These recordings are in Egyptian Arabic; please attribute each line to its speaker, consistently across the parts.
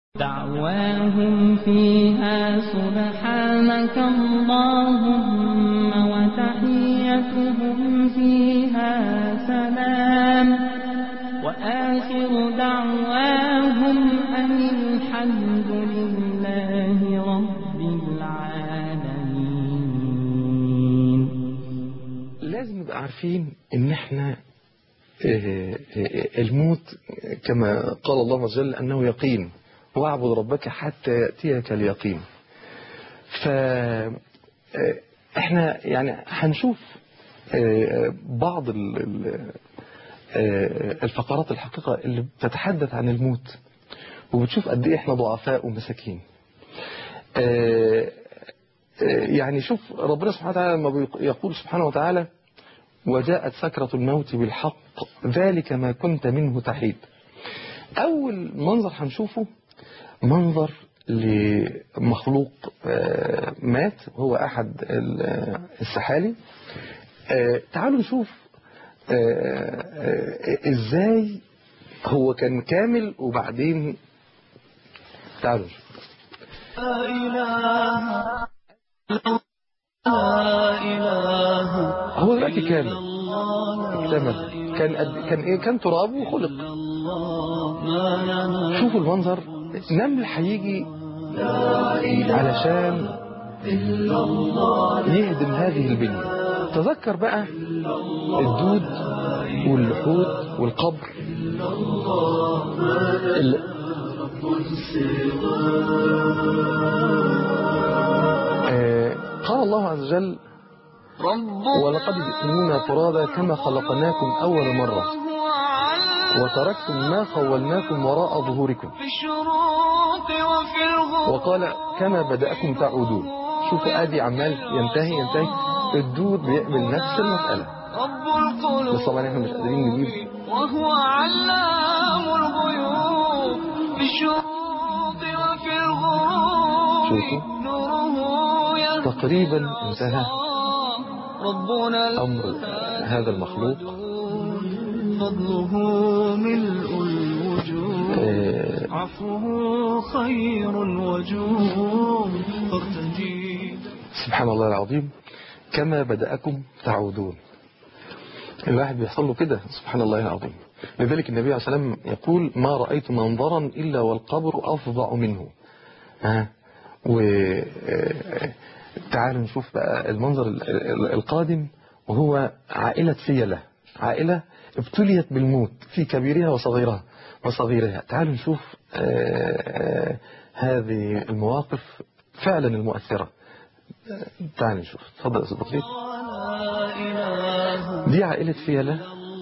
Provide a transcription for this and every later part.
Speaker 1: دعواهم فيها سبحانك اللهم وتحيتهم فيها سلام وآخر دعواهم أن الحمد لله رب العالمين
Speaker 2: لازم نبقى عارفين ان احنا آه، آه، الموت كما قال الله عز وجل انه يقين واعبد ربك حتى ياتيك اليقين ف آه، احنا يعني هنشوف آه، بعض ال- ال- آه، الفقرات الحقيقة اللي بتتحدث عن الموت وبتشوف قد ايه احنا ضعفاء ومساكين آه، آه، يعني شوف ربنا سبحانه وتعالى لما بيق- يقول سبحانه وتعالى وجاءت سكرة الموت بالحق ذلك ما كنت منه تحيد أول منظر هنشوفه منظر لمخلوق آه، مات هو أحد ال- آه، السحالي آه، تعالوا نشوف آه، آه، إزاي هو كان كامل وبعدين تعالوا نشوف
Speaker 3: لا إله لا إله
Speaker 2: هو دلوقتي كامل
Speaker 3: الله
Speaker 2: اكتمل كان قد كان ايه كان تراب وخلق
Speaker 3: الله ما لنا
Speaker 2: شوفوا المنظر نمل هيجي علشان يهدم هذه البنية تذكر بقى الدود واللحود والقبر ال- آه، قال الله عز وجل
Speaker 3: ربنا
Speaker 2: ولقد جئتمونا فرادا كما خلقناكم أول مرة
Speaker 3: هو علم
Speaker 2: وتركتم ما خولناكم وراء ظهوركم
Speaker 3: في الشروق وفي الغروب
Speaker 2: وقال كما بدأكم تعودون شوفوا ادي عمال ينتهي ينتهي الدود بيقبل نفس المسألة
Speaker 3: رب القلوب
Speaker 2: بس طبعا احنا مش قادرين نجيب
Speaker 3: وهو علام الغيوب في الشروق وفي الغروب
Speaker 2: شوفوا.
Speaker 3: نوره يهدى
Speaker 2: تقريبا انتهى
Speaker 3: ربنا
Speaker 2: أمر هذا المخلوق
Speaker 3: فضله ملء الوجود
Speaker 2: آه،
Speaker 3: عفوه خير وجود فارتجي
Speaker 2: سبحان الله العظيم كما بدأكم تعودون الواحد بيحصل له كده سبحان الله العظيم لذلك النبي عليه الصلاة والسلام يقول ما رأيت منظرا إلا والقبر أفظع منه ها و آه، تعالوا نشوف بقى المنظر ال- ال- القادم وهو عائلة سيلة عائلة ابتليت بالموت في كبيرها وصغيرها وصغيرها تعالوا نشوف آه، آه، هذه المواقف فعلا المؤثرة آه، تعالوا نشوف تفضل يا أستاذ بطريق
Speaker 3: لا إله
Speaker 2: دي عائلة فيلة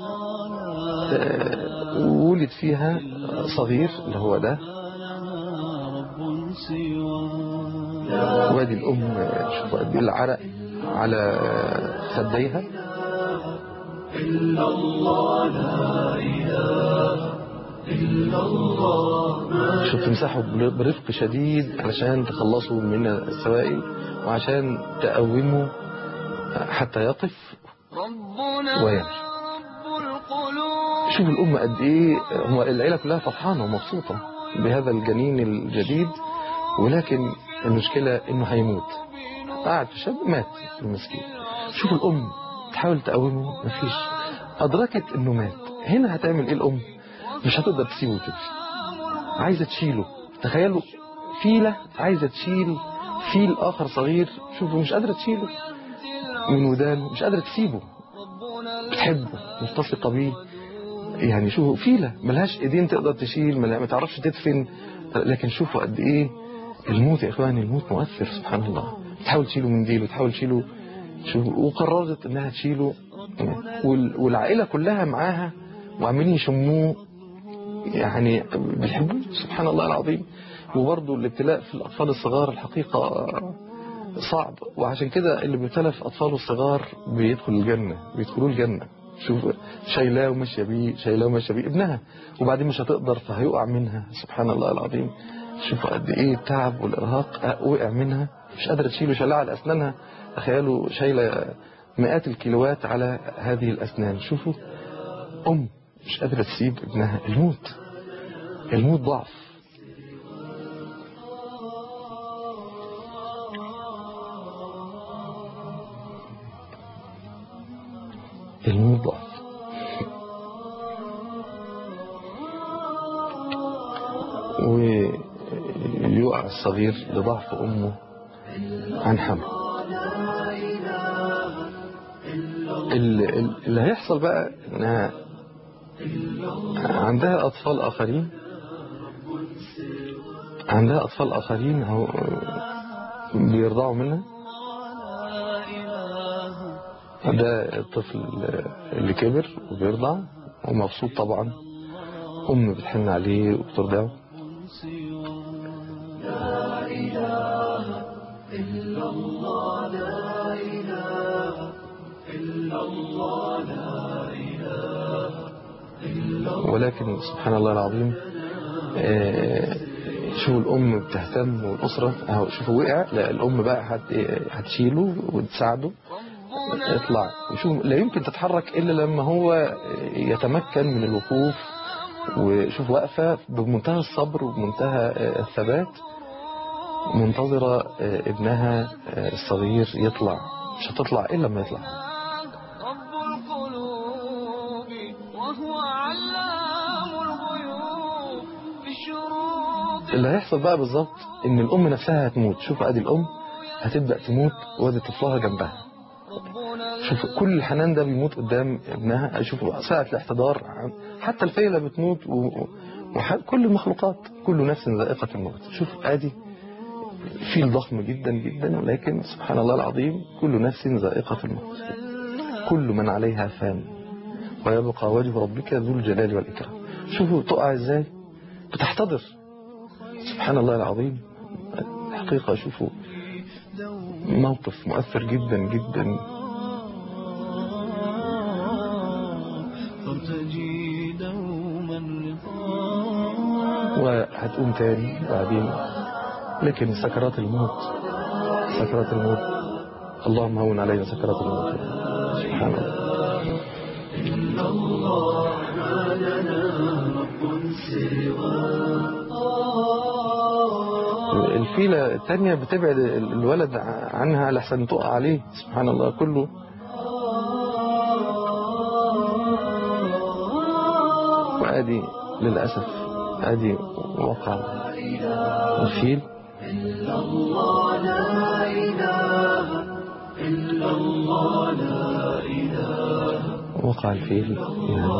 Speaker 2: آه، ولد فيها صغير اللي هو ده
Speaker 3: لنا رب سوى
Speaker 2: وادي الأم شوف قد ايه العرق على خديها شوف تمسحوا برفق شديد علشان تخلصوا من السوائل وعشان تقوموا حتى يطف
Speaker 3: ربنا
Speaker 2: ويمشي.
Speaker 3: رب القلوب
Speaker 2: شوف الأم قد إيه هو العيلة كلها فرحانة ومبسوطة بهذا الجنين الجديد ولكن المشكلة إنه هيموت قاعد في شاب مات المسكين شوف الأم تحاول تقومه مفيش أدركت إنه مات هنا هتعمل إيه الأم مش هتقدر تسيبه كده عايزة تشيله تخيلوا فيلة عايزة تشيل فيل آخر صغير شوفوا مش قادرة تشيله من ودانه مش قادرة تسيبه بتحبه ملتصقة بيه يعني شوفوا فيلة ملهاش ايدين تقدر تشيل ملا- ما تعرفش تدفن لكن شوفوا قد ايه الموت يا اخواني الموت مؤثر سبحان الله تحاول تشيله من ديله تحاول تشيله شوفوا وقررت انها تشيله وال- والعائلة كلها معاها وعمالين يشموه يعني بيحبوه سبحان الله العظيم وبرضه الابتلاء في الأطفال الصغار الحقيقة صعب وعشان كده اللي بيبتلى في أطفاله الصغار بيدخل الجنة بيدخلوا الجنة شوف شايلاه وماشية بيه شايلاه وماشية بيه ابنها وبعدين مش هتقدر فهيقع منها سبحان الله العظيم شوف قد ايه التعب والإرهاق أه، وقع منها مش قادرة تشيله شالها على أسنانها تخيلوا شايلة مئات الكيلوات على هذه الأسنان شوفوا أم مش قادرة تسيب ابنها الموت الموت ضعف ويقع الصغير لضعف أمه عن حمل ال- ال- اللي هيحصل بقى انها عندها اطفال اخرين عندها اطفال اخرين هو بيرضعوا منها ده الطفل اللي كبر وبيرضع ومبسوط طبعا ام بتحن عليه وبترضعه ولكن سبحان الله العظيم آه، شوفوا الأم بتهتم والأسرة أهو شوفوا وقع لا الأم بقى هت- هتشيله وتساعده يطلع وشوف لا يمكن تتحرك إلا لما هو يتمكن من الوقوف وشوف واقفة بمنتهى الصبر وبمنتهى آه، الثبات منتظرة آه، ابنها آه، الصغير يطلع مش هتطلع إلا لما يطلع
Speaker 3: رب القلوب وهو علام الغيوب في الشروق
Speaker 2: اللي هيحصل بقى بالظبط ان الام نفسها هتموت شوف ادي الام هتبدا تموت وادي طفلها جنبها
Speaker 3: ربنا
Speaker 2: شوف كل الحنان ده بيموت قدام ابنها شوف ساعة الاحتضار حتى الفيلة بتموت و... وح... كل المخلوقات كل نفس ذائقة الموت شوف ادي فيل ضخم جدا جدا ولكن سبحان الله العظيم كل نفس ذائقة الموت كل من عليها فان ويبقى وجه ربك ذو الجلال والإكرام شوفوا تقع ازاي بتحتضر سبحان الله العظيم الحقيقة شوفوا موقف مؤثر جدا جدا
Speaker 3: فارتجي دوما رضا
Speaker 2: وهتقوم تاني بعدين لكن سكرات الموت سكرات الموت اللهم هون علينا سكرات الموت سبحان الله الفيلة التانية بتبعد الولد عنها لحسن تقع عليه سبحان الله كله وادي للأسف ادي وقع الفيل وقع الفيل يعني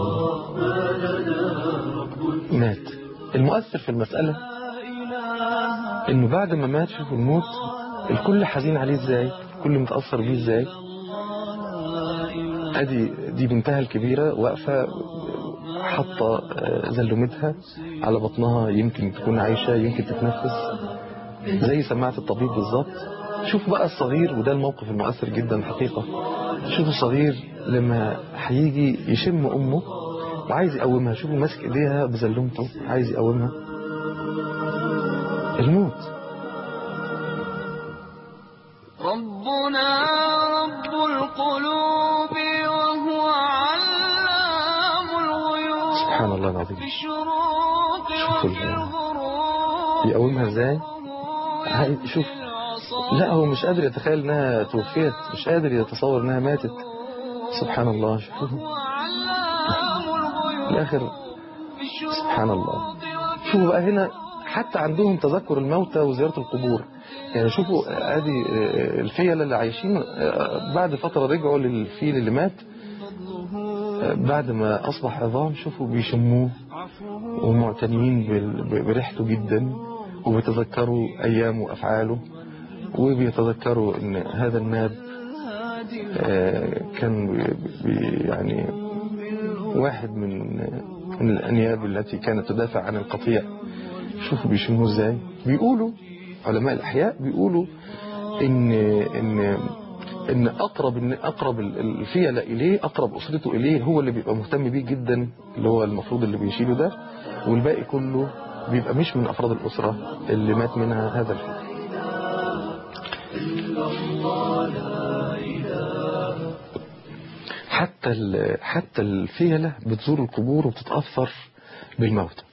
Speaker 2: مات المؤثر في المسألة انه بعد ما مات شوفوا الموت الكل حزين عليه ازاي الكل متأثر بيه ازاي ادي دي بنتها الكبيرة واقفة حاطة آه، زلمتها على بطنها يمكن تكون عايشة يمكن تتنفس زي سماعة الطبيب بالظبط شوف بقى الصغير وده الموقف المؤثر جدا الحقيقة شوف الصغير لما هيجي يشم أمه وعايز يقومها شوفوا ماسك ايديها بزلمته عايز يقومها الموت
Speaker 3: ربنا رب القلوب وهو علام الغيوب
Speaker 2: سبحان الله العظيم
Speaker 3: في الشروق
Speaker 2: شوفوا
Speaker 3: وفي
Speaker 2: ال-
Speaker 3: الغروب
Speaker 2: يقومها ازاي عايز- شوف لا هو مش قادر يتخيل انها توفيت مش قادر يتصور انها ماتت سبحان الله شوفوا
Speaker 3: علام الغيوب
Speaker 2: الاخر
Speaker 3: في الشروق
Speaker 2: سبحان الله
Speaker 3: وفي
Speaker 2: شوفوا بقى هنا حتى عندهم تذكر الموتى وزيارة القبور يعني شوفوا ادي آه، الفيلة اللي عايشين آه، بعد فترة رجعوا للفيل اللي مات آه، بعد ما اصبح عظام شوفوا بيشموه ومعتنيين بال- بريحته جدا وبيتذكروا ايامه وافعاله وبيتذكروا ان هذا الناب آه، كان بي- بي- يعني واحد من من الانياب التي كانت تدافع عن القطيع شوفوا بيشموه ازاي بيقولوا علماء الاحياء بيقولوا ان ان ان اقرب ان اقرب ال- الفيلة اليه اقرب اسرته اليه هو اللي بيبقى مهتم بيه جدا اللي هو المفروض اللي بيشيله ده والباقي كله بيبقى مش من افراد الاسره اللي مات منها هذا الفيل حتى ال- حتى الفيلة بتزور القبور وبتتأثر بالموت